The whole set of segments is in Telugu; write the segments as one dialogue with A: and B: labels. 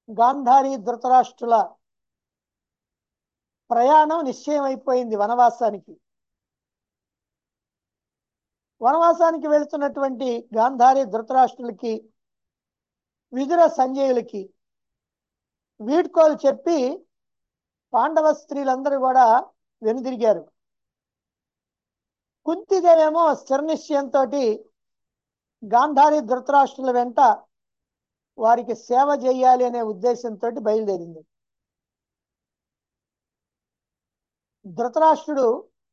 A: గాంధారి ధృతరాష్ట్రుల ప్రయాణం నిశ్చయం అయిపోయింది వనవాసానికి వనవాసానికి వెళుతున్నటువంటి గాంధారి ధృతరాష్ట్రులకి విదుర సంజయులకి వీడ్కోలు చెప్పి పాండవ స్త్రీలందరూ కూడా వెనుదిరిగారు కుంతిదేవేమో స్థిర నిశ్చయంతో గాంధారి ధృతరాష్ట్రుల వెంట వారికి సేవ చేయాలి అనే ఉద్దేశంతో బయలుదేరింది ధృతరాష్ట్రుడు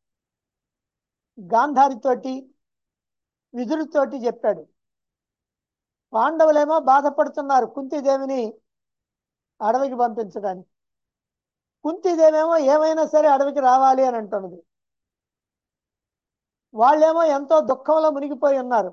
A: గాంధారితోటి విదురుతోటి చెప్పాడు పాండవులేమో బాధపడుతున్నారు కుంతిదేవిని అడవికి పంపించడానికి కుంతిదేవేమో ఏమైనా సరే అడవికి రావాలి అని అంటున్నది వాళ్ళేమో ఎంతో దుఃఖంలో మునిగిపోయి ఉన్నారు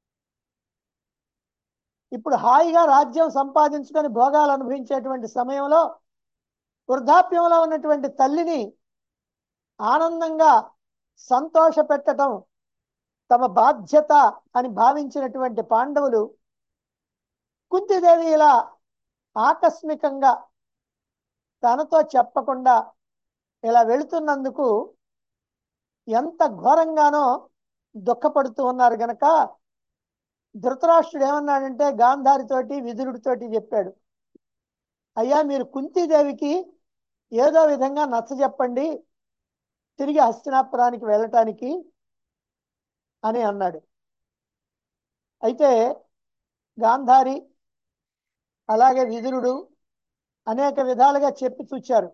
A: ఇప్పుడు హాయిగా రాజ్యం సంపాదించుకొని భోగాలు అనుభవించేటువంటి సమయంలో వృద్ధాప్యంలో ఉన్నటువంటి తల్లిని ఆనందంగా సంతోష పెట్టడం తమ బాధ్యత అని భావించినటువంటి పాండవులు కుంతిదేవి ఇలా ఆకస్మికంగా తనతో చెప్పకుండా ఇలా వెళుతున్నందుకు ఎంత ఘోరంగానో దుఃఖపడుతూ ఉన్నారు గనక ధృతరాష్ట్రుడు ఏమన్నాడంటే గాంధారితోటి విదురుడితోటి చెప్పాడు అయ్యా మీరు కుంతీదేవికి ఏదో విధంగా నచ్చ చెప్పండి తిరిగి హస్తినాపురానికి వెళ్ళటానికి అని అన్నాడు అయితే గాంధారి అలాగే విదురుడు అనేక విధాలుగా చెప్పి చూచారు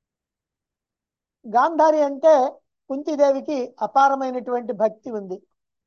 A: గాంధారి అంటే కుంతిదేవికి అపారమైనటువంటి భక్తి ఉంది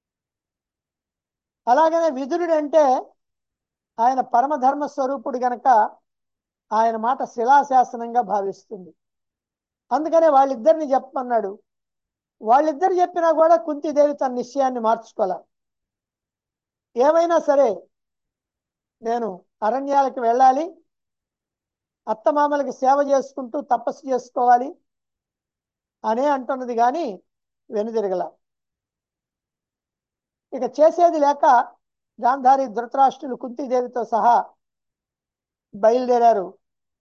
A: అలాగనే విదురుడు అంటే ఆయన పరమధర్మ స్వరూపుడు గనక ఆయన మాట శిలాశాసనంగా భావిస్తుంది అందుకనే వాళ్ళిద్దరిని చెప్పమన్నాడు వాళ్ళిద్దరు చెప్పినా కూడా కుంతిదేవి తన నిశ్చయాన్ని మార్చుకోలే ఏమైనా సరే నేను అరణ్యాలకు వెళ్ళాలి అత్తమామలకి సేవ చేసుకుంటూ తపస్సు చేసుకోవాలి అనే అంటున్నది కానీ వెనుదిరగల ఇక చేసేది లేక గాంధారి ధృతరాష్ట్రులు కుంతిదేవితో సహా బయలుదేరారు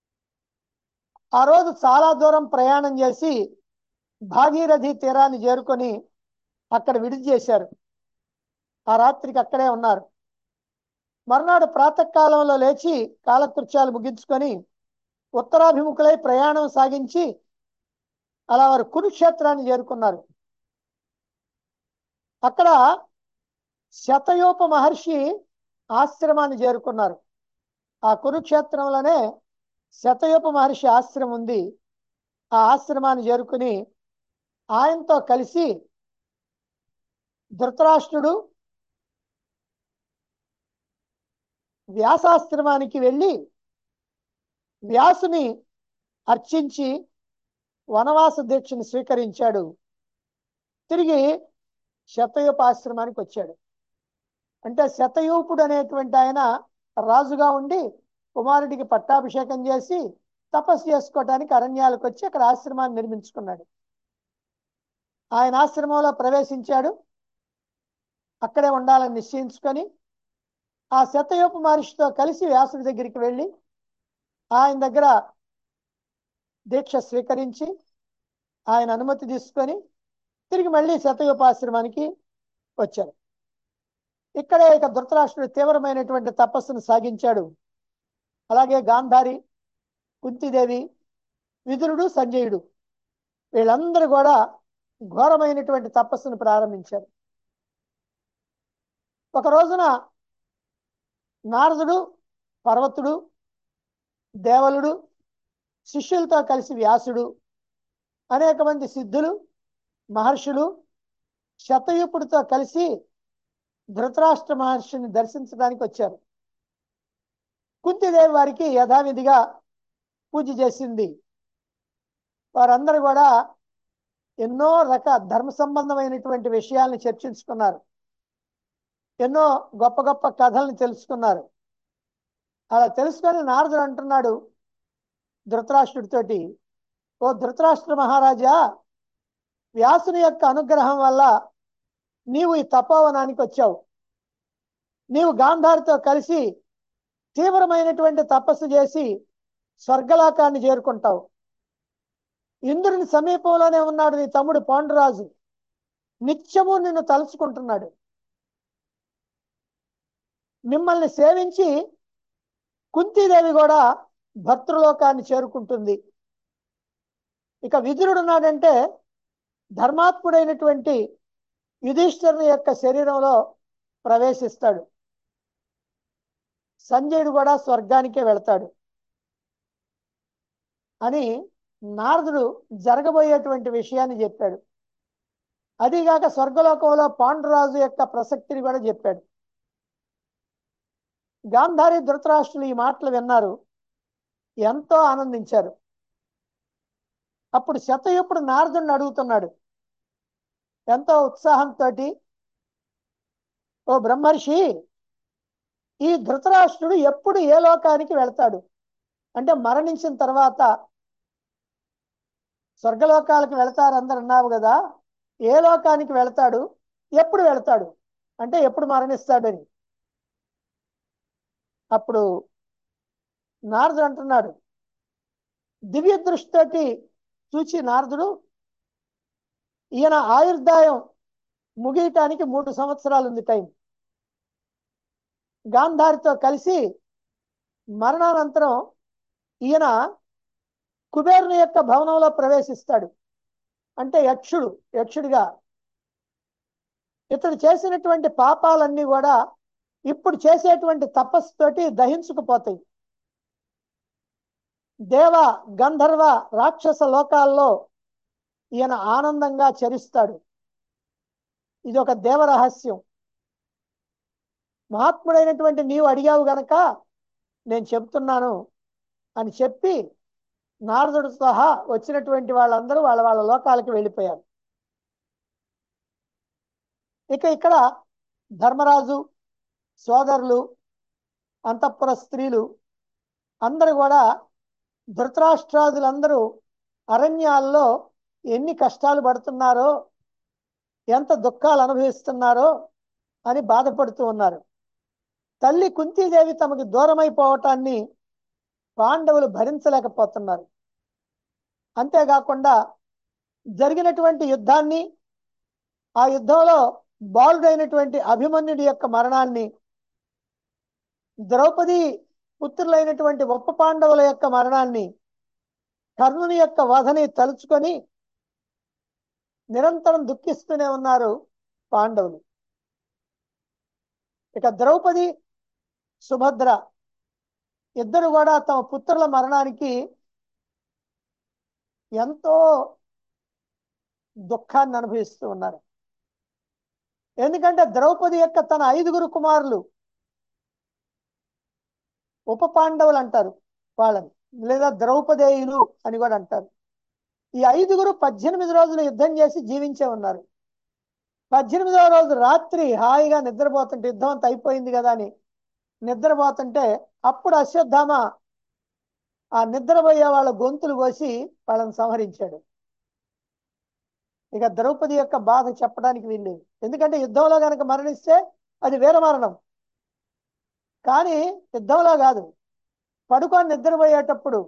A: ఆ రోజు చాలా దూరం ప్రయాణం చేసి భాగీరథి తీరాన్ని చేరుకొని అక్కడ విడిది చేశారు ఆ రాత్రికి అక్కడే ఉన్నారు మర్నాడు ప్రాతకాలంలో లేచి కాలకృత్యాలు ముగించుకొని ఉత్తరాభిముఖులై ప్రయాణం సాగించి అలా వారు కురుక్షేత్రాన్ని చేరుకున్నారు అక్కడ శతయోప మహర్షి ఆశ్రమాన్ని చేరుకున్నారు ఆ కురుక్షేత్రంలోనే శతయోప మహర్షి ఆశ్రమం ఉంది ఆ ఆశ్రమాన్ని చేరుకుని ఆయనతో కలిసి ధృతరాష్ట్రుడు వ్యాసాశ్రమానికి వెళ్ళి వ్యాసుని అర్చించి వనవాస దీక్షను స్వీకరించాడు తిరిగి శతయూపాశ్రమానికి వచ్చాడు అంటే శతయూపుడు అనేటువంటి ఆయన రాజుగా ఉండి కుమారుడికి పట్టాభిషేకం చేసి తపస్సు చేసుకోవటానికి అరణ్యాలకు వచ్చి అక్కడ ఆశ్రమాన్ని నిర్మించుకున్నాడు ఆయన ఆశ్రమంలో ప్రవేశించాడు అక్కడే ఉండాలని నిశ్చయించుకొని ఆ శతయూప మహర్షితో కలిసి వ్యాసుడి దగ్గరికి వెళ్ళి ఆయన దగ్గర దీక్ష స్వీకరించి ఆయన అనుమతి తీసుకొని తిరిగి మళ్ళీ శతయూపాశ్రమానికి వచ్చారు ఇక్కడే ఇక ధృతరాష్ట్రుడు తీవ్రమైనటువంటి తపస్సును సాగించాడు అలాగే గాంధారి కుంతిదేవి విదురుడు సంజయుడు వీళ్ళందరూ కూడా ఘోరమైనటువంటి తపస్సును ప్రారంభించారు ఒక రోజున నారదుడు పర్వతుడు దేవలుడు శిష్యులతో కలిసి వ్యాసుడు అనేక మంది సిద్ధులు మహర్షులు శతయూపుడితో కలిసి ధృతరాష్ట్ర మహర్షిని దర్శించడానికి వచ్చారు కుంతిదేవి వారికి యథావిధిగా పూజ చేసింది వారందరూ కూడా ఎన్నో రక ధర్మ సంబంధమైనటువంటి విషయాల్ని చర్చించుకున్నారు ఎన్నో గొప్ప గొప్ప కథల్ని తెలుసుకున్నారు అలా తెలుసుకొని నారదుడు అంటున్నాడు ధృతరాష్ట్రుడితోటి ఓ ధృతరాష్ట్ర మహారాజా వ్యాసుని యొక్క అనుగ్రహం వల్ల నీవు ఈ తపోవనానికి వచ్చావు నీవు గాంధారితో కలిసి తీవ్రమైనటువంటి తపస్సు చేసి స్వర్గలోకాన్ని చేరుకుంటావు ఇంద్రుని సమీపంలోనే ఉన్నాడు నీ తమ్ముడు పాండురాజు నిత్యము నిన్ను తలుచుకుంటున్నాడు మిమ్మల్ని సేవించి కుంతీదేవి కూడా భర్తృలోకాన్ని చేరుకుంటుంది ఇక విదురుడు ఉన్నాడంటే ధర్మాత్ముడైనటువంటి యుధిష్ఠిరుని యొక్క శరీరంలో ప్రవేశిస్తాడు సంజయుడు కూడా స్వర్గానికే వెళ్తాడు అని నారదుడు జరగబోయేటువంటి విషయాన్ని చెప్పాడు అదిగాక స్వర్గలోకంలో పాండురాజు యొక్క ప్రసక్తిని కూడా చెప్పాడు గాంధారి ధృతరాష్ట్రులు ఈ మాటలు విన్నారు ఎంతో ఆనందించారు అప్పుడు శతయుప్పుడు నారదుడిని అడుగుతున్నాడు ఎంతో ఉత్సాహంతో ఓ బ్రహ్మర్షి ఈ ధృతరాష్ట్రుడు ఎప్పుడు ఏ లోకానికి వెళ్తాడు అంటే మరణించిన తర్వాత స్వర్గలోకాలకు వెళ్తారు అందరు అన్నావు కదా ఏ లోకానికి వెళ్తాడు ఎప్పుడు వెళ్తాడు అంటే ఎప్పుడు మరణిస్తాడని అప్పుడు నారదుడు అంటున్నాడు దివ్య దృష్టితోటి చూచి నారదుడు ఈయన ఆయుర్దాయం ముగియటానికి మూడు సంవత్సరాలు ఉంది టైం గాంధారితో కలిసి మరణానంతరం ఈయన కుబేరుని యొక్క భవనంలో ప్రవేశిస్తాడు అంటే యక్షుడు యక్షుడిగా ఇతడు చేసినటువంటి పాపాలన్నీ కూడా ఇప్పుడు చేసేటువంటి తపస్సుతోటి దహించుకుపోతాయి దేవ గంధర్వ రాక్షస లోకాల్లో ఈయన ఆనందంగా చరిస్తాడు ఇది ఒక దేవ రహస్యం మహాత్ముడైనటువంటి నీవు అడిగావు గనక నేను చెప్తున్నాను అని చెప్పి నారదుడు సహా వచ్చినటువంటి వాళ్ళందరూ వాళ్ళ వాళ్ళ లోకాలకు వెళ్ళిపోయారు ఇక ఇక్కడ ధర్మరాజు సోదరులు అంతఃపుర స్త్రీలు అందరూ కూడా ధృతరాష్ట్రాదులందరూ అరణ్యాల్లో ఎన్ని కష్టాలు పడుతున్నారో ఎంత దుఃఖాలు అనుభవిస్తున్నారో అని బాధపడుతూ ఉన్నారు తల్లి కుంతీదేవి తమకు దూరమైపోవటాన్ని పాండవులు భరించలేకపోతున్నారు అంతేకాకుండా జరిగినటువంటి యుద్ధాన్ని ఆ యుద్ధంలో బాలుడైనటువంటి అభిమన్యుడి యొక్క మరణాన్ని ద్రౌపది పుత్రులైనటువంటి ఉప పాండవుల యొక్క మరణాన్ని కర్ణుని యొక్క వధని తలుచుకొని నిరంతరం దుఃఖిస్తూనే ఉన్నారు పాండవులు ఇక ద్రౌపది సుభద్ర ఇద్దరు కూడా తమ పుత్రుల మరణానికి ఎంతో దుఃఖాన్ని అనుభవిస్తూ ఉన్నారు ఎందుకంటే ద్రౌపది యొక్క తన ఐదుగురు కుమారులు ఉప పాండవులు అంటారు వాళ్ళని లేదా ద్రౌపదేయులు అని కూడా అంటారు ఈ ఐదుగురు పద్దెనిమిది రోజులు యుద్ధం చేసి జీవించే ఉన్నారు పద్దెనిమిదవ రోజు రాత్రి హాయిగా నిద్రపోతుంటే యుద్ధం అంతా అయిపోయింది కదా అని నిద్రపోతుంటే అప్పుడు అశ్వత్థామ ఆ నిద్రపోయే వాళ్ళ గొంతులు కోసి వాళ్ళని సంహరించాడు ఇక ద్రౌపది యొక్క బాధ చెప్పడానికి వీల్లేదు ఎందుకంటే యుద్ధంలో కనుక మరణిస్తే అది వీర మరణం కానీ యుద్ధంలో కాదు పడుకొని నిద్రపోయేటప్పుడు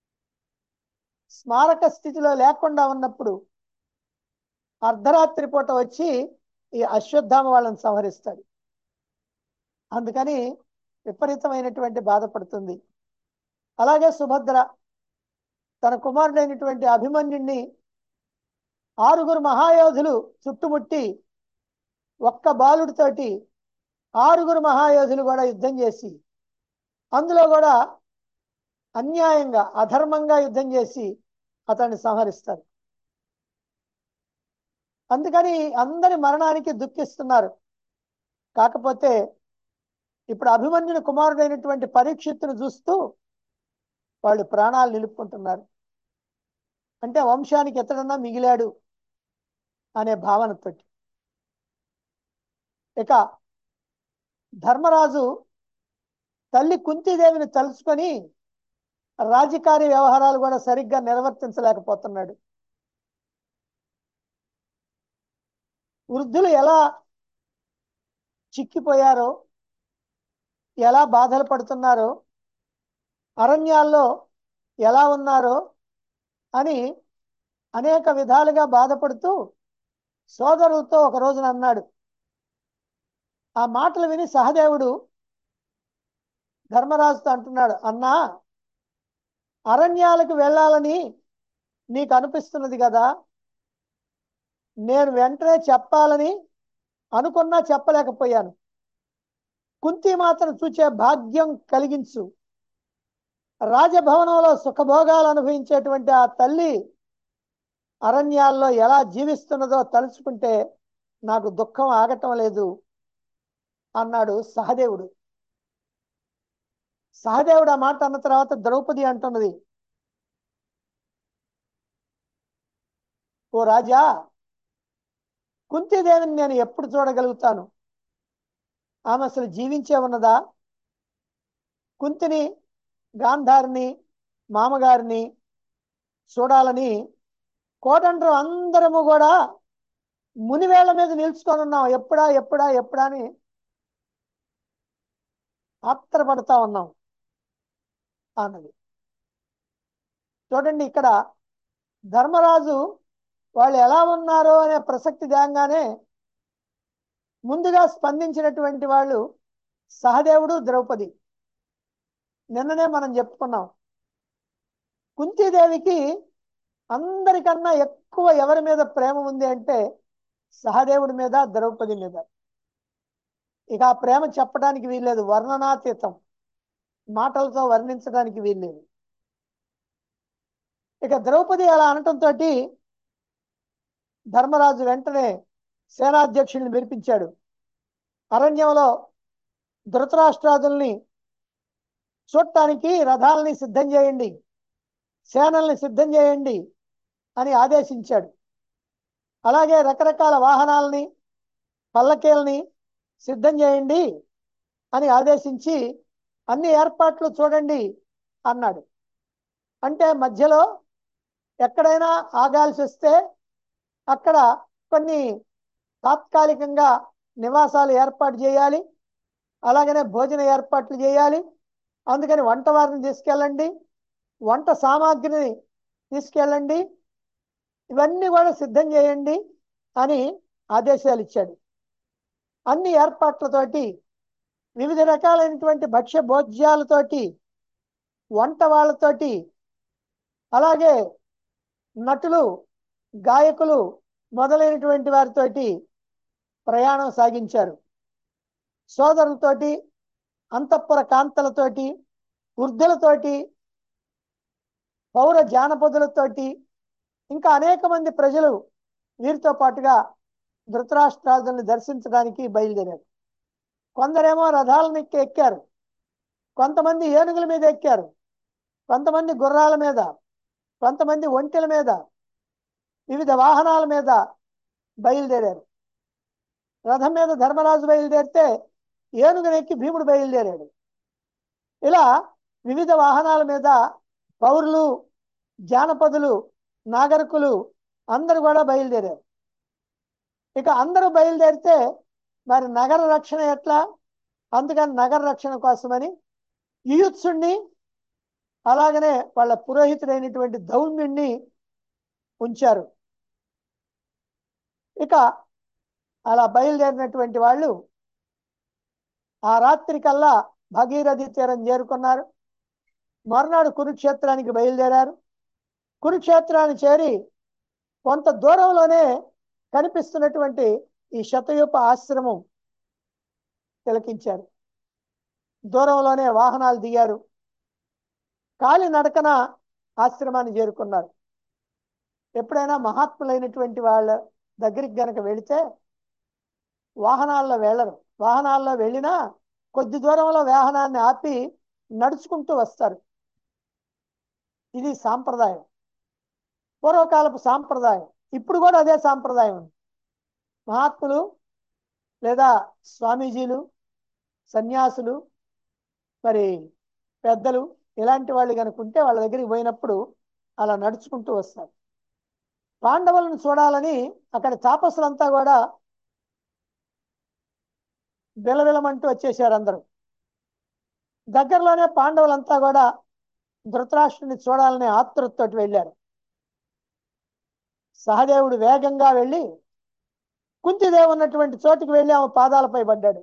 A: స్మారక స్థితిలో లేకుండా ఉన్నప్పుడు అర్ధరాత్రి పూట వచ్చి ఈ అశ్వత్థామ వాళ్ళని సంహరిస్తాడు అందుకని విపరీతమైనటువంటి బాధపడుతుంది అలాగే సుభద్ర తన కుమారుడైనటువంటి అభిమన్యుణ్ణి ఆరుగురు మహాయోధులు చుట్టుముట్టి ఒక్క బాలుడితోటి ఆరుగురు మహాయోధులు కూడా యుద్ధం చేసి అందులో కూడా అన్యాయంగా అధర్మంగా యుద్ధం చేసి అతన్ని సంహరిస్తారు అందుకని అందరి మరణానికి దుఃఖిస్తున్నారు కాకపోతే ఇప్పుడు అభిమన్యుని కుమారుడైనటువంటి పరీక్షిత్తును చూస్తూ వాళ్ళు ప్రాణాలు నిలుపుకుంటున్నారు అంటే వంశానికి ఎత్తడన్నా మిగిలాడు అనే భావనతోటి ఇక ధర్మరాజు తల్లి కుంతీదేవిని తలుచుకొని రాజకారి వ్యవహారాలు కూడా సరిగ్గా నిర్వర్తించలేకపోతున్నాడు వృద్ధులు ఎలా చిక్కిపోయారో ఎలా బాధలు పడుతున్నారో అరణ్యాల్లో ఎలా ఉన్నారో అని అనేక విధాలుగా బాధపడుతూ సోదరులతో ఒక రోజున అన్నాడు ఆ మాటలు విని సహదేవుడు ధర్మరాజుతో అంటున్నాడు అన్నా అరణ్యాలకు వెళ్ళాలని నీకు అనిపిస్తున్నది కదా నేను వెంటనే చెప్పాలని అనుకున్నా చెప్పలేకపోయాను కుంతి మాత్రం చూచే భాగ్యం కలిగించు రాజభవనంలో సుఖభోగాలు అనుభవించేటువంటి ఆ తల్లి అరణ్యాల్లో ఎలా జీవిస్తున్నదో తలుచుకుంటే నాకు దుఃఖం ఆగటం లేదు అన్నాడు సహదేవుడు సహదేవుడు ఆ మాట అన్న తర్వాత ద్రౌపది అంటున్నది ఓ రాజా కుంతిదేవిని నేను ఎప్పుడు చూడగలుగుతాను ఆమె అసలు జీవించే ఉన్నదా కుంతిని గాంధారిని మామగారిని చూడాలని కోటండ్రు అందరము కూడా మునివేళ్ల మీద నిల్చుకొని ఉన్నాం ఎప్పుడా ఎప్పుడా ఎప్పుడా అని ఆత్రపడతా ఉన్నాం అన్నది చూడండి ఇక్కడ ధర్మరాజు వాళ్ళు ఎలా ఉన్నారో అనే ప్రసక్తి తేగానే ముందుగా స్పందించినటువంటి వాళ్ళు సహదేవుడు ద్రౌపది నిన్ననే మనం చెప్పుకున్నాం కుంతీదేవికి అందరికన్నా ఎక్కువ ఎవరి మీద ప్రేమ ఉంది అంటే సహదేవుడి మీద ద్రౌపది మీద ఇక ఆ ప్రేమ చెప్పడానికి వీల్లేదు వర్ణనాతీతం మాటలతో వర్ణించడానికి వీల్లేదు ఇక ద్రౌపది అలా అనటంతో ధర్మరాజు వెంటనే సేనాధ్యక్షుడిని పిలిపించాడు అరణ్యంలో ధృతరాష్ట్రాదుల్ని చూడటానికి రథాలని సిద్ధం చేయండి సేనల్ని సిద్ధం చేయండి అని ఆదేశించాడు అలాగే రకరకాల వాహనాలని పల్లకీలని సిద్ధం చేయండి అని ఆదేశించి అన్ని ఏర్పాట్లు చూడండి అన్నాడు అంటే మధ్యలో ఎక్కడైనా ఆగాల్సి వస్తే అక్కడ కొన్ని తాత్కాలికంగా నివాసాలు ఏర్పాటు చేయాలి అలాగనే భోజన ఏర్పాట్లు చేయాలి అందుకని వంట వారిని తీసుకెళ్ళండి వంట సామాగ్రిని తీసుకెళ్ళండి ఇవన్నీ కూడా సిద్ధం చేయండి అని ఆదేశాలు ఇచ్చాడు అన్ని ఏర్పాట్లతోటి వివిధ రకాలైనటువంటి భక్ష్య భోజ్యాలతోటి వంట వాళ్ళతోటి అలాగే నటులు గాయకులు మొదలైనటువంటి వారితోటి ప్రయాణం సాగించారు సోదరులతోటి అంతఃపుర కాంతలతోటి వృద్ధులతోటి పౌర జానపదులతోటి ఇంకా అనేక మంది ప్రజలు వీరితో పాటుగా ధృతరాష్ట్రాదుల్ని దర్శించడానికి బయలుదేరారు కొందరేమో రథాలను ఎక్కి ఎక్కారు కొంతమంది ఏనుగుల మీద ఎక్కారు కొంతమంది గుర్రాల మీద కొంతమంది ఒంటెల మీద వివిధ వాహనాల మీద బయలుదేరారు రథం మీద ధర్మరాజు బయలుదేరితే ఏనుగునెక్కి భీముడు బయలుదేరాడు ఇలా వివిధ వాహనాల మీద పౌరులు జానపదులు నాగరికులు అందరూ కూడా బయలుదేరారు ఇక అందరూ బయలుదేరితే మరి నగర రక్షణ ఎట్లా అందుకని నగర రక్షణ కోసమని యుయుత్సుణ్ణి అలాగనే వాళ్ళ పురోహితుడైనటువంటి దౌమ్యుణ్ణి ఉంచారు ఇక అలా బయలుదేరినటువంటి వాళ్ళు ఆ రాత్రి కల్లా భగీరథి తీరం చేరుకున్నారు మర్నాడు కురుక్షేత్రానికి బయలుదేరారు కురుక్షేత్రాన్ని చేరి కొంత దూరంలోనే కనిపిస్తున్నటువంటి ఈ శతయూప ఆశ్రమం తిలకించారు దూరంలోనే వాహనాలు దిగారు కాలి నడకన ఆశ్రమాన్ని చేరుకున్నారు ఎప్పుడైనా మహాత్ములైనటువంటి వాళ్ళ దగ్గరికి గనక వెళితే వాహనాల్లో వెళ్ళరు వాహనాల్లో వెళ్ళినా కొద్ది దూరంలో వాహనాన్ని ఆపి నడుచుకుంటూ వస్తారు ఇది సాంప్రదాయం పూర్వకాలపు సాంప్రదాయం ఇప్పుడు కూడా అదే సాంప్రదాయం ఉంది మహాత్ములు లేదా స్వామీజీలు సన్యాసులు మరి పెద్దలు ఇలాంటి వాళ్ళు కనుకుంటే వాళ్ళ దగ్గరికి పోయినప్పుడు అలా నడుచుకుంటూ వస్తారు పాండవులను చూడాలని అక్కడ తాపసులంతా కూడా బిలబిలమంటూ వచ్చేసారు అందరూ దగ్గరలోనే పాండవులంతా కూడా ధృతరాష్ట్రుని చూడాలనే ఆతృతతోటి వెళ్ళారు సహదేవుడు వేగంగా వెళ్ళి కుంతిదేవి ఉన్నటువంటి చోటుకు వెళ్ళి ఆమె పాదాలపై పడ్డాడు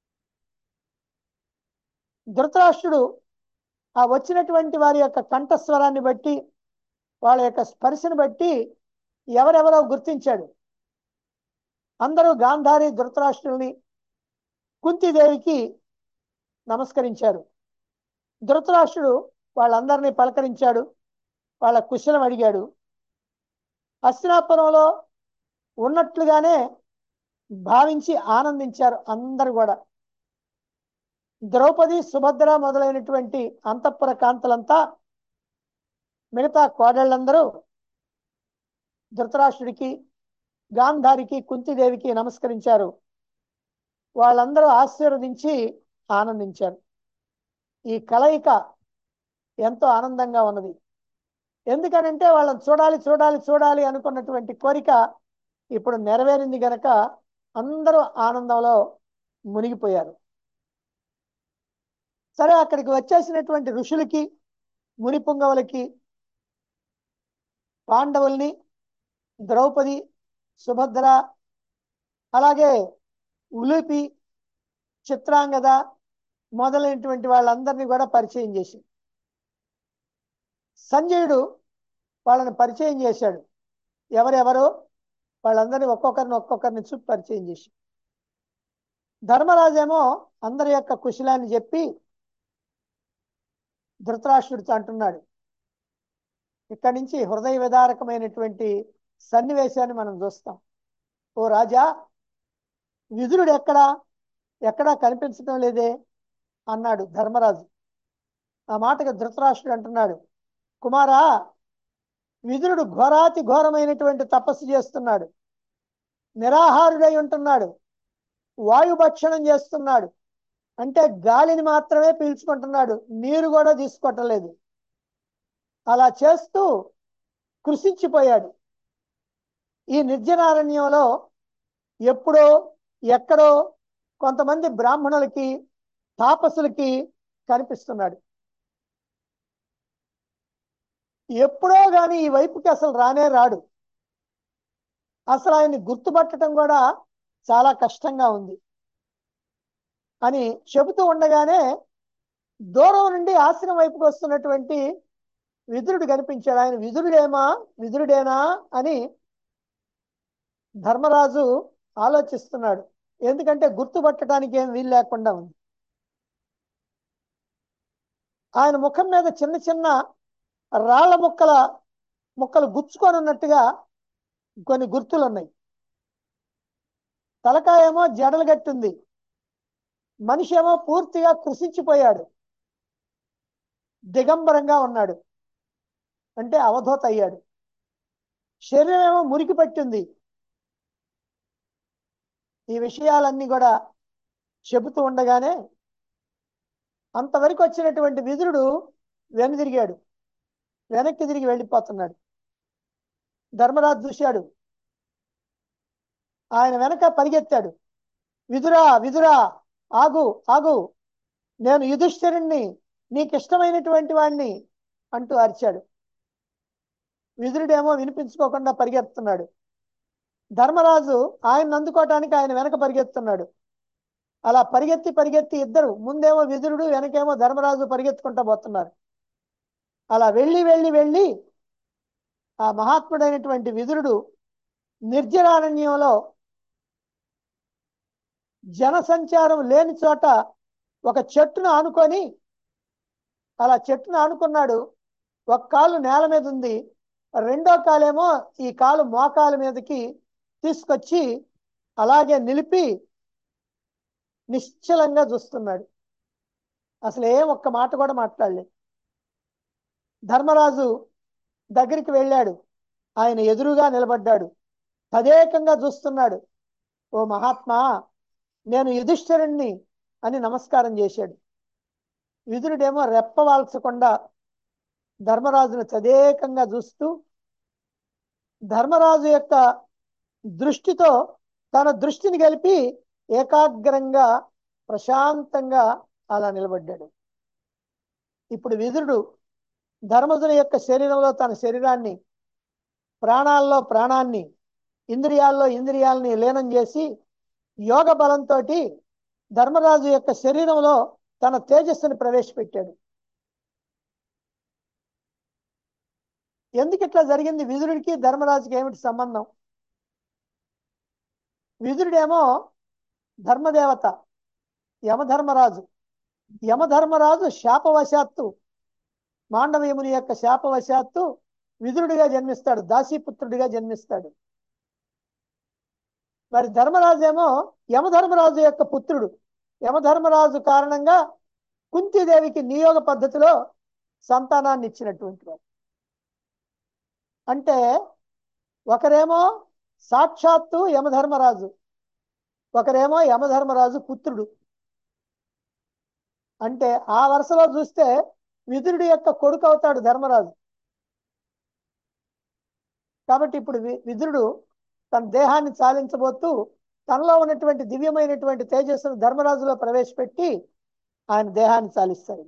A: ధృతరాష్ట్రుడు ఆ వచ్చినటువంటి వారి యొక్క కంఠస్వరాన్ని బట్టి వాళ్ళ యొక్క స్పర్శను బట్టి ఎవరెవరో గుర్తించాడు అందరూ గాంధారి ధృతరాష్ట్రుల్ని కుంతిదేవికి నమస్కరించారు ధృతరాష్ట్రుడు వాళ్ళందరినీ పలకరించాడు వాళ్ళ కుశలం అడిగాడు హస్తినాపురంలో ఉన్నట్లుగానే భావించి ఆనందించారు అందరు కూడా ద్రౌపది సుభద్ర మొదలైనటువంటి అంతఃపుర కాంతలంతా మిగతా కోడళ్ళందరూ ధృతరాష్ట్రుడికి గాంధారికి కుంతిదేవికి నమస్కరించారు వాళ్ళందరూ ఆశీర్వదించి ఆనందించారు ఈ కలయిక ఎంతో ఆనందంగా ఉన్నది ఎందుకనంటే వాళ్ళని చూడాలి చూడాలి చూడాలి అనుకున్నటువంటి కోరిక ఇప్పుడు నెరవేరింది గనక అందరూ ఆనందంలో మునిగిపోయారు సరే అక్కడికి వచ్చేసినటువంటి ఋషులకి ముని పుంగవులకి పాండవుల్ని ద్రౌపది సుభద్ర అలాగే ఉలుపి చిత్రాంగద మొదలైనటువంటి వాళ్ళందరినీ కూడా పరిచయం చేసి సంజయుడు వాళ్ళని పరిచయం చేశాడు ఎవరెవరో వాళ్ళందరినీ ఒక్కొక్కరిని ఒక్కొక్కరిని చూపి పరిచయం చేసి ధర్మరాజేమో అందరి యొక్క కుశలాన్ని చెప్పి ధృతరాష్ట్రుడితో అంటున్నాడు ఇక్కడి నుంచి హృదయ విదారకమైనటువంటి సన్నివేశాన్ని మనం చూస్తాం ఓ రాజా విదురుడు ఎక్కడా ఎక్కడా కనిపించడం లేదే అన్నాడు ధర్మరాజు ఆ మాటకు ధృతరాష్ట్రుడు అంటున్నాడు కుమారా విదురుడు ఘోరాతి ఘోరమైనటువంటి తపస్సు చేస్తున్నాడు నిరాహారుడై ఉంటున్నాడు వాయుభక్షణం చేస్తున్నాడు అంటే గాలిని మాత్రమే పీల్చుకుంటున్నాడు నీరు కూడా తీసుకోవటం లేదు అలా చేస్తూ కృషించిపోయాడు ఈ నిర్జనారణ్యంలో ఎప్పుడో ఎక్కడో కొంతమంది బ్రాహ్మణులకి తాపసులకి కనిపిస్తున్నాడు ఎప్పుడో గాని ఈ వైపుకి అసలు రానే రాడు అసలు ఆయన్ని గుర్తుపట్టడం కూడా చాలా కష్టంగా ఉంది అని చెబుతూ ఉండగానే దూరం నుండి ఆశ్రమం వైపుకి వస్తున్నటువంటి విదురుడు కనిపించాడు ఆయన విదురుడేమా విదురుడేనా అని ధర్మరాజు ఆలోచిస్తున్నాడు ఎందుకంటే గుర్తుపట్టడానికి ఏం వీలు లేకుండా ఉంది ఆయన ముఖం మీద చిన్న చిన్న రాళ్ల ముక్కల ముక్కలు గుచ్చుకొని ఉన్నట్టుగా కొన్ని గుర్తులు ఉన్నాయి తలకాయేమో జడలు గట్టుంది మనిషి ఏమో పూర్తిగా కృషించిపోయాడు దిగంబరంగా ఉన్నాడు అంటే అవధూత అయ్యాడు శరీరం ఏమో మురికి పట్టింది ఈ విషయాలన్నీ కూడా చెబుతూ ఉండగానే అంతవరకు వచ్చినటువంటి విదురుడు వెనుదిరిగాడు వెనక్కి తిరిగి వెళ్ళిపోతున్నాడు ధర్మరాజు చూశాడు ఆయన వెనక పరిగెత్తాడు విదురా విదురా ఆగు ఆగు నేను యుధిష్ఠిరుణ్ణి నీకు ఇష్టమైనటువంటి వాణ్ణి అంటూ అరిచాడు విదురుడేమో వినిపించుకోకుండా పరిగెత్తున్నాడు ధర్మరాజు ఆయన అందుకోవటానికి ఆయన వెనక పరిగెత్తున్నాడు అలా పరిగెత్తి పరిగెత్తి ఇద్దరు ముందేమో విదురుడు వెనకేమో ధర్మరాజు పరిగెత్తుకుంటా పోతున్నారు అలా వెళ్ళి వెళ్ళి వెళ్ళి ఆ మహాత్ముడైనటువంటి విదురుడు నిర్జరారణ్యంలో జనసంచారం లేని చోట ఒక చెట్టును ఆనుకొని అలా చెట్టును ఆనుకున్నాడు ఒక కాలు నేల మీద ఉంది రెండో కాలేమో ఈ కాలు మోకాలు మీదకి తీసుకొచ్చి అలాగే నిలిపి నిశ్చలంగా చూస్తున్నాడు అసలు ఏం ఒక్క మాట కూడా మాట్లాడలేదు ధర్మరాజు దగ్గరికి వెళ్ళాడు ఆయన ఎదురుగా నిలబడ్డాడు తదేకంగా చూస్తున్నాడు ఓ మహాత్మా నేను యుధిష్ఠిరుణ్ణి అని నమస్కారం చేశాడు విదురుడేమో రెప్పవాల్చకుండా ధర్మరాజును తదేకంగా చూస్తూ ధర్మరాజు యొక్క దృష్టితో తన దృష్టిని కలిపి ఏకాగ్రంగా ప్రశాంతంగా అలా నిలబడ్డాడు ఇప్పుడు విదురుడు ధర్మజుని యొక్క శరీరంలో తన శరీరాన్ని ప్రాణాల్లో ప్రాణాన్ని ఇంద్రియాల్లో ఇంద్రియాలని లీనం చేసి యోగ బలంతో ధర్మరాజు యొక్క శరీరంలో తన తేజస్సుని ప్రవేశపెట్టాడు ఎందుకు ఇట్లా జరిగింది విదురుడికి ధర్మరాజుకి ఏమిటి సంబంధం విదురుడేమో ధర్మదేవత యమధర్మరాజు యమధర్మరాజు శాపవశాత్తు మాండవయముని యొక్క శాపవశాత్తు విదురుడిగా జన్మిస్తాడు దాసీపుత్రుడిగా జన్మిస్తాడు మరి ధర్మరాజు ఏమో యమధర్మరాజు యొక్క పుత్రుడు యమధర్మరాజు కారణంగా కుంతీదేవికి నియోగ పద్ధతిలో సంతానాన్ని ఇచ్చినటువంటి వాడు అంటే ఒకరేమో సాక్షాత్తు యమధర్మరాజు ఒకరేమో యమధర్మరాజు పుత్రుడు అంటే ఆ వరుసలో చూస్తే విదురుడి యొక్క కొడుకు అవుతాడు ధర్మరాజు కాబట్టి ఇప్పుడు వి- విదురుడు తన దేహాన్ని చాలించబోతూ తనలో ఉన్నటువంటి దివ్యమైనటువంటి తేజస్సును ధర్మరాజులో ప్రవేశపెట్టి ఆయన దేహాన్ని చాలిస్తాడు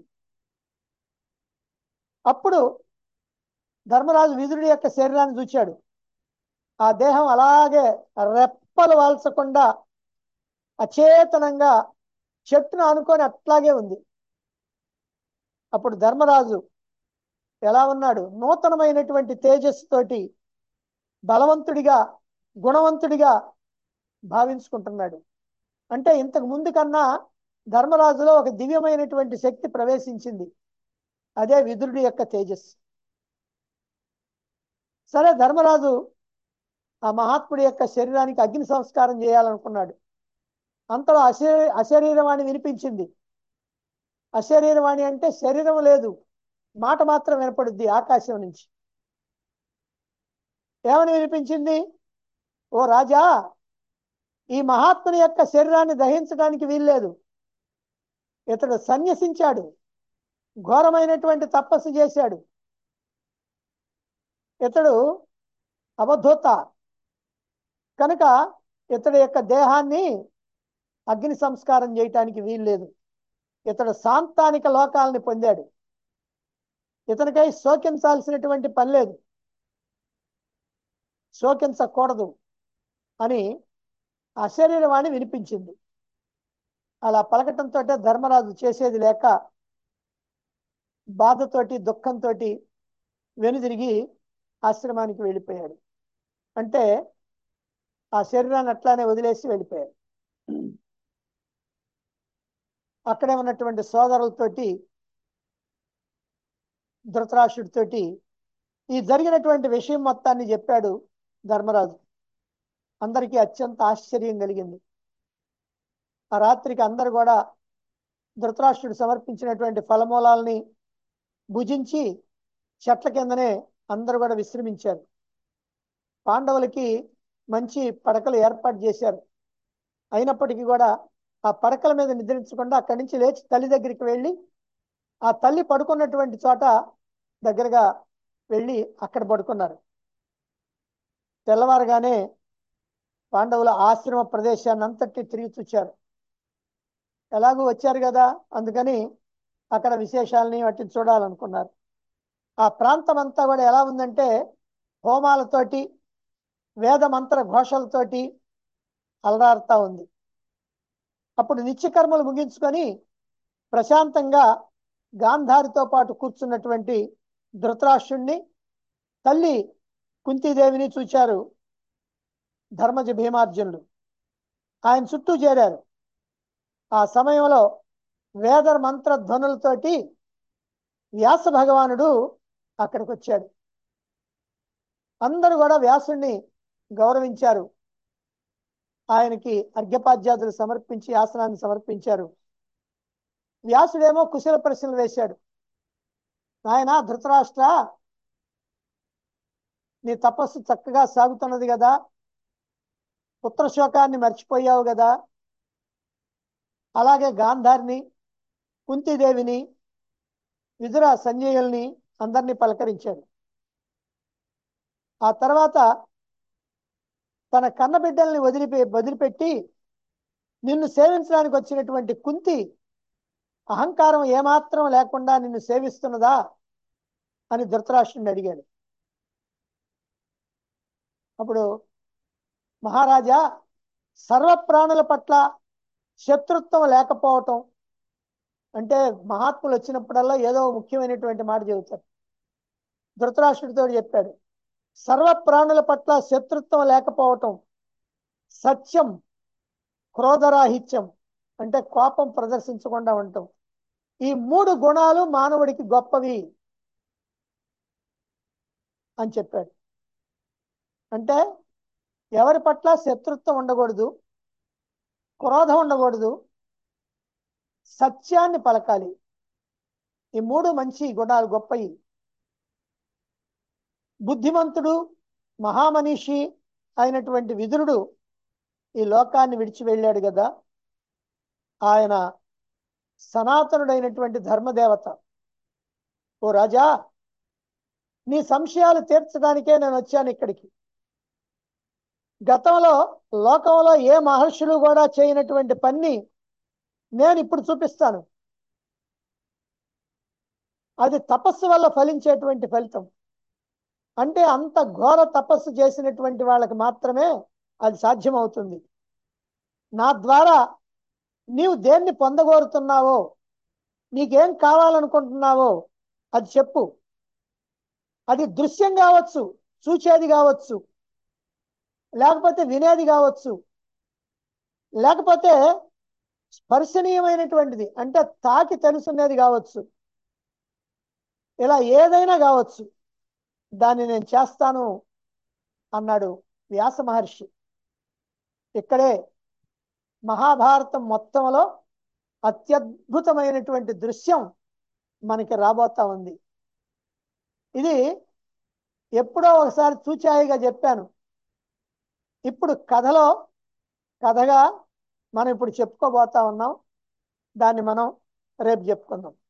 A: అప్పుడు ధర్మరాజు విదురుడి యొక్క శరీరాన్ని చూచాడు ఆ దేహం అలాగే రెప్పలు వాల్చకుండా అచేతనంగా చెట్టును అనుకొని అట్లాగే ఉంది అప్పుడు ధర్మరాజు ఎలా ఉన్నాడు నూతనమైనటువంటి తేజస్సుతోటి బలవంతుడిగా గుణవంతుడిగా భావించుకుంటున్నాడు అంటే ఇంతకు ముందు కన్నా ధర్మరాజులో ఒక దివ్యమైనటువంటి శక్తి ప్రవేశించింది అదే విదురుడి యొక్క తేజస్సు సరే ధర్మరాజు ఆ మహాత్ముడి యొక్క శరీరానికి అగ్ని సంస్కారం చేయాలనుకున్నాడు అంతలో అశరీ అశరీరవాణి వినిపించింది అశరీరవాణి అంటే శరీరం లేదు మాట మాత్రం వినపడుద్ది ఆకాశం నుంచి ఏమని వినిపించింది ఓ రాజా ఈ మహాత్ముని యొక్క శరీరాన్ని దహించడానికి వీల్లేదు ఇతడు సన్యసించాడు ఘోరమైనటువంటి తపస్సు చేశాడు ఇతడు అవధూత కనుక ఇతడి యొక్క దేహాన్ని అగ్ని సంస్కారం చేయటానికి వీల్లేదు ఇతడు సాంతానిక లోకాలని పొందాడు ఇతనికై శోకించాల్సినటువంటి పని లేదు శోకించకూడదు అని అశరీరవాణి వినిపించింది అలా పలకటంతో ధర్మరాజు చేసేది లేక బాధతోటి దుఃఖంతో వెనుదిరిగి ఆశ్రమానికి వెళ్ళిపోయాడు అంటే ఆ శరీరాన్ని అట్లానే వదిలేసి వెళ్ళిపోయాడు అక్కడే ఉన్నటువంటి సోదరులతోటి ధృతరాష్ట్రుడితోటి ఈ జరిగినటువంటి విషయం మొత్తాన్ని చెప్పాడు ధర్మరాజు అందరికీ అత్యంత ఆశ్చర్యం కలిగింది ఆ రాత్రికి అందరు కూడా ధృతరాష్ట్రుడు సమర్పించినటువంటి ఫలమూలాలని భుజించి చెట్ల కిందనే అందరూ కూడా విశ్రమించారు పాండవులకి మంచి పడకలు ఏర్పాటు చేశారు అయినప్పటికీ కూడా ఆ పడకల మీద నిద్రించకుండా అక్కడి నుంచి లేచి తల్లి దగ్గరికి వెళ్ళి ఆ తల్లి పడుకున్నటువంటి చోట దగ్గరగా వెళ్ళి అక్కడ పడుకున్నారు తెల్లవారుగానే పాండవుల ఆశ్రమ ప్రదేశాన్ని అంతటి తిరిగి చూచారు ఎలాగూ వచ్చారు కదా అందుకని అక్కడ విశేషాలని వాటిని చూడాలనుకున్నారు ఆ ప్రాంతం అంతా కూడా ఎలా ఉందంటే హోమాలతోటి వేద మంత్ర ఘోషలతోటి అలరారుతా ఉంది అప్పుడు నిత్యకర్మలు ముగించుకొని ప్రశాంతంగా గాంధారితో పాటు కూర్చున్నటువంటి ధృతరాష్ట్రుణ్ణి తల్లి కుంతీదేవిని చూచారు ధర్మజ భీమార్జునుడు ఆయన చుట్టూ చేరారు ఆ సమయంలో వేద మంత్ర ధ్వనులతోటి వ్యాస భగవానుడు అక్కడికి వచ్చాడు అందరూ కూడా వ్యాసుణ్ణి గౌరవించారు ఆయనకి అర్ఘ్యపాద్యాదులు సమర్పించి ఆసనాన్ని సమర్పించారు వ్యాసుడేమో కుశల ప్రశ్నలు వేశాడు నాయన ధృతరాష్ట్ర నీ తపస్సు చక్కగా సాగుతున్నది కదా పుత్రశోకాన్ని మర్చిపోయావు కదా అలాగే గాంధారిని కుంతిదేవిని విదుర సంజయుల్ని అందరినీ పలకరించాడు ఆ తర్వాత తన కన్నబిడ్డల్ని వదిలిపె వదిలిపెట్టి నిన్ను సేవించడానికి వచ్చినటువంటి కుంతి అహంకారం ఏమాత్రం లేకుండా నిన్ను సేవిస్తున్నదా అని ధృతరాష్ట్రుడిని అడిగాడు అప్పుడు మహారాజా సర్వ ప్రాణుల పట్ల శత్రుత్వం లేకపోవటం అంటే మహాత్ములు వచ్చినప్పుడల్లా ఏదో ముఖ్యమైనటువంటి మాట చెబుతారు ధృతరాష్ట్రుడితో చెప్పాడు సర్వ ప్రాణుల పట్ల శత్రుత్వం లేకపోవటం సత్యం క్రోధరాహిత్యం అంటే కోపం ప్రదర్శించకుండా ఉండటం ఈ మూడు గుణాలు మానవుడికి గొప్పవి అని చెప్పాడు అంటే ఎవరి పట్ల శత్రుత్వం ఉండకూడదు క్రోధం ఉండకూడదు సత్యాన్ని పలకాలి ఈ మూడు మంచి గుణాలు గొప్పవి బుద్ధిమంతుడు మహామనిషి అయినటువంటి విదురుడు ఈ లోకాన్ని విడిచి వెళ్ళాడు కదా ఆయన సనాతనుడైనటువంటి ధర్మదేవత ఓ రాజా నీ సంశయాలు తీర్చడానికే నేను వచ్చాను ఇక్కడికి గతంలో లోకంలో ఏ మహర్షులు కూడా చేయనటువంటి పని నేను ఇప్పుడు చూపిస్తాను అది తపస్సు వల్ల ఫలించేటువంటి ఫలితం అంటే అంత ఘోర తపస్సు చేసినటువంటి వాళ్ళకి మాత్రమే అది సాధ్యమవుతుంది నా ద్వారా నీవు దేన్ని పొందగోరుతున్నావో నీకేం కావాలనుకుంటున్నావో అది చెప్పు అది దృశ్యం కావచ్చు చూచేది కావచ్చు లేకపోతే వినేది కావచ్చు లేకపోతే స్పర్శనీయమైనటువంటిది అంటే తాకి తెలుసునేది కావచ్చు ఇలా ఏదైనా కావచ్చు దాన్ని నేను చేస్తాను అన్నాడు వ్యాస మహర్షి ఇక్కడే మహాభారతం మొత్తంలో అత్యద్భుతమైనటువంటి దృశ్యం మనకి రాబోతా ఉంది ఇది ఎప్పుడో ఒకసారి చూచాయిగా చెప్పాను ఇప్పుడు కథలో కథగా మనం ఇప్పుడు చెప్పుకోబోతా ఉన్నాం దాన్ని మనం రేపు చెప్పుకుందాం